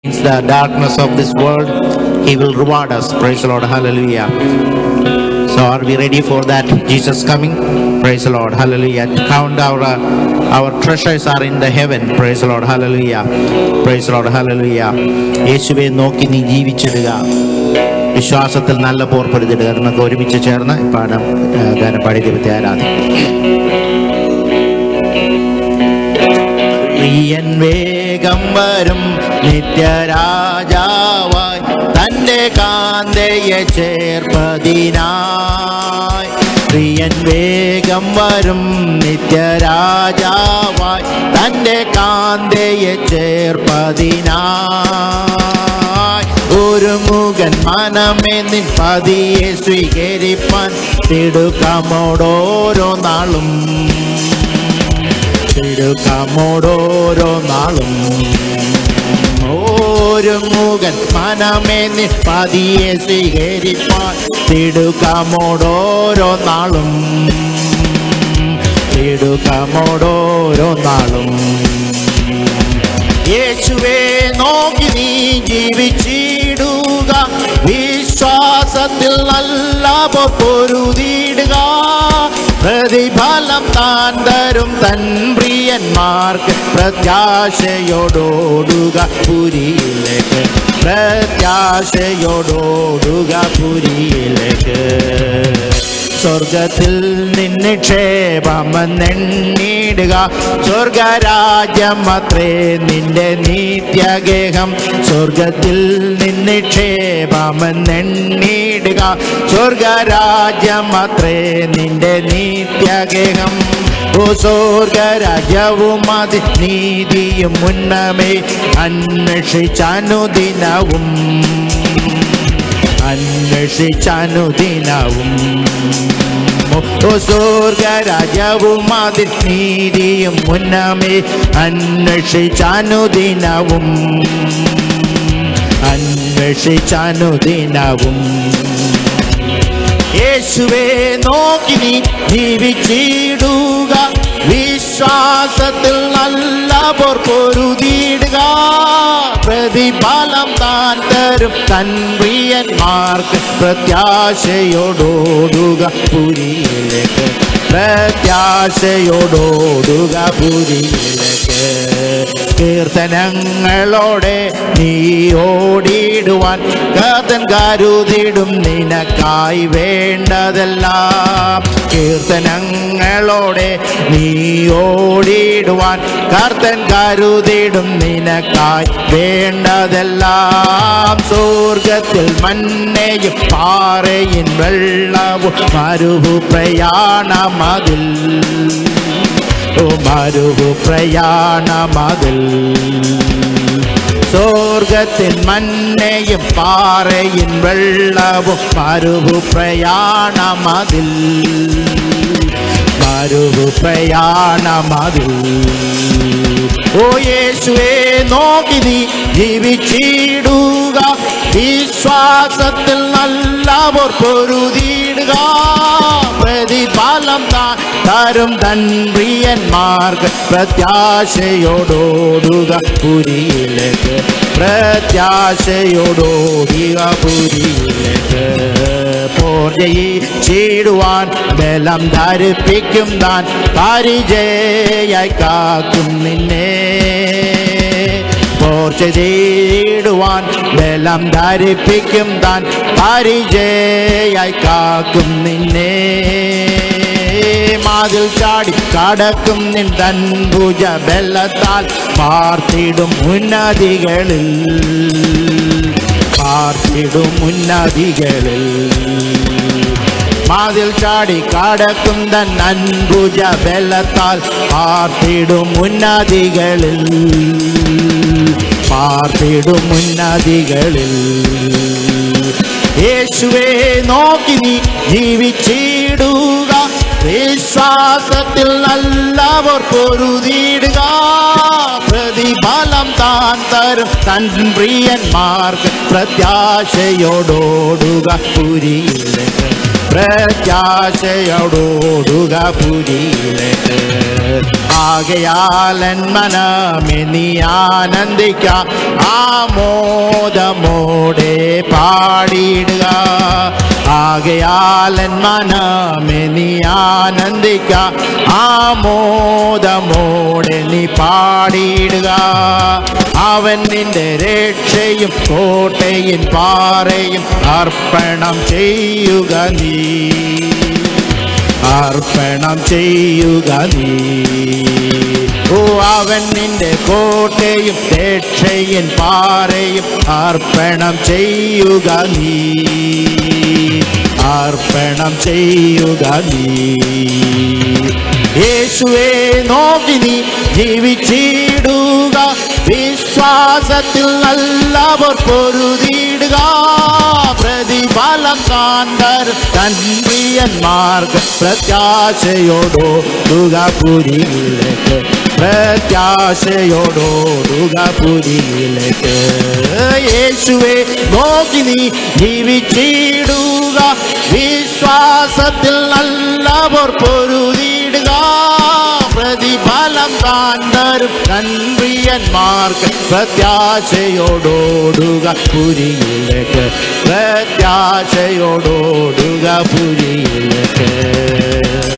the darkness of this world, He will reward us. Praise the Lord. Hallelujah. So, are we ready for that Jesus coming? Praise the Lord. Hallelujah. Count our uh, our treasures are in the heaven. Praise the Lord. Hallelujah. Praise the Lord. Hallelujah. യേശുവെ നോക്കി നീ ജീവിച്ചിടുക വിശ്വാസത്തിൽ നല്ല പോർ പൊരുതിടുക നമുക്ക് ഒരുമിച്ച് ചേർന്ന് പാടാം ഏഹ്, ഗാനം പാടി ദൈവത്തെ ആരാധിക്കും പ്രിയൻ വേഗം വരും നിത്യരാജാവായി തൻ്റെ കാന്തയെ ചേർപ്പതിനായി പ്രിയൻ വേഗം വരും നിത്യരാജാവായി തൻ്റെ കാന്തയെ ചേർപ്പതിനായി ഒരു മുഖൻ മനമേ നിൻ പതിയെ സ്വീകരിപ്പാൻ തിടുക്കമോടോരോ നാളും തിടുക്കമോടോരോ നാളും ഒരു മുഖൻ മനമേ നീ പതിയെ സ്വീകരിപ്പാൻ തിടുക്കമോടോരോ നാളും തിടുക്കമോടോരോ നാളും യേശുവേ നോക്കി നീ ജീവിച്ചിടുക വിശ്വാസത്തിൽ നല്ല പൊരുതിടുക പ്രതിഫലം താൻ തരും തൻ പ്രിയന്മാർക്ക് പ്രത്യാശയോടോടുക പുരിയിലേക്ക് പ്രത്യാശയോടോടുക പുരിയിലേക്ക് സ്വർഗത്തിൽ നിന്നിക്ഷേപമെന്നെണ്ണിടുക സ്വർഗരാജ്യം അത്രേ നിന്റെ നിത്യഗേഹം സ്വർഗത്തിൽ നിന്നിക്ഷേപമെന്നെണ്ണിടുക സ്വർഗരാജ്യം അത്രേ നിന്റെ നിത്യഗേഹം ഓ സ്വർഗരാജ്യവും അതി നീതിയും ഉന്നമേ അന്വേഷിച്ചനുദിനവും അന്വേഷിച്ചനുദിനവും ഓ സ്വർഗരാജവും അതിൽ നീതിയും മുന്നമേ അന്വേഷിച്ചനുദിനവും അന്വേഷിച്ചനുദിനവും യേശുവേ നോക്കി നീ ജീവിച്ചിടുക വിശ്വാസത്തിൽ നല്ല പൊറുതിയിടുക പ്രതിഫലം താൻ തരും തൻ പ്രിയന്മാർക്ക് പ്രത്യാശയോടോടുക പുരിയിലേക്ക് പ്രത്യാശയോടോടുക പുരിയിലേക്ക് കീർത്തനങ്ങളോടെ നീ ഓടിയിടുവാൻ കഥൻ കരുതിടും നിനക്കായി വേണ്ടതെല്ലാം കീർത്തനങ്ങളോടെ നീ ഓടിയിടുവാൻ കർത്തൻ കരുതിടും നിനക്കായി വേണ്ടതെല്ലാം സ്വർഗത്തിൽ മണ്ണയും പാറയും വെള്ളവും മരുഭു പ്രയാണമതിൽ ഓ മരുഭു പ്രയാണമതിൽ സ്വർഗത്തിൻ മണ്ണയും പാറയും വെള്ളവും മരുഭു പ്രയാണമതിൽ മരുഭു പ്രയാണമതിൽ ഓ യേശുവേ നോക്കി നീ ജീവിച്ചിടുക വിശ്വാസത്തിൽ നല്ലവർ പൊരുതിയിടുക പ്രതിഫലം താൻ തരും തൻ പ്രിയന്മാർക്ക് പ്രത്യാശയോടോടുക പുരിയിലേക്ക് പ്രത്യാശയോടോടുക പുരിയിലേക്ക് പോർജയിച്ചിടുവാൻ ബലം ധരിപ്പിക്കും താൻ പരിചയായി കാക്കും നിന്നെ പോർച്ചയിടുവാൻ ബലം ധരിപ്പിക്കും താൻ പരിചയായി കാക്കും നിന്നെ മാതിൽ ചാടി കടക്കും നിൻ തൻ ഭുജ ബലത്താൽ പാർത്തിടും ഉന്നതികളിൽ പാർത്തിടും ഉന്നതികളിൽ മാതിൽ ചാടി കടക്കും തൻ അൻഭുജ ബലത്താൽ പാർത്തിടും ഉന്നതികളിൽ പാർത്തിടും ഉന്നതികളിൽ യേശുവേ നോക്കി നീ ജീവിച്ചിടുക വിശ്വാസത്തിൽ നല്ലവർ പൊരുതിയിടുക പ്രതിഫലം താൻ തരും തൻ പ്രിയന്മാർക്ക് പ്രത്യാശയോടോടുക പുരിയിലേക്ക് പ്രത്യാശയോടോടുക പുരിയിലേക്ക് ആകയാലൻ മനമേ നീ ആനന്ദിക്ക ആമോ ആമോദമോടെ പാടിയിടുക ആകയാലൻ മനമേ നീ ആനന്ദിക്ക ആമോദമോടെ നീ പാടിയിടുക അവൻ നിന്റെ രക്ഷയും കോട്ടയും പാറയും അർപ്പണം ചെയ്യുക നീ അർപ്പണം ചെയ്യുക നീ ഓ അവൻ നിന്റെ കോട്ടയും രക്ഷയും പാറയും അർപ്പണം ചെയ്യുക നീ അർപ്പണം ചെയ്യുക നീ യേശുവേ നോക്കി നീ ജീവിച്ചിടുക വിശ്വാസത്തിൽ നല്ലവർ പൊരുതിയിടുക പ്രതിഫലം കാന്തർ തൻപ്രിയന്മാർക്ക് പ്രത്യാശയോടോടുക പുരിയിലേക്ക് പ്രത്യാശയോടോടുക പുരിയിലേക്ക് യേശുവെ നോക്കി നീ ജീവിച്ചിടുക വിശ്വാസത്തിൽ നല്ലവർ പൊരുതിയിടുക പ്രതിഫലം കാന്തരും നൻപ്രിയന്മാർക്ക് പ്രത്യാശയോടോടുക പുരിയിലേക്ക് പ്രത്യാശയോടോടുക പുരിയിലേക്ക്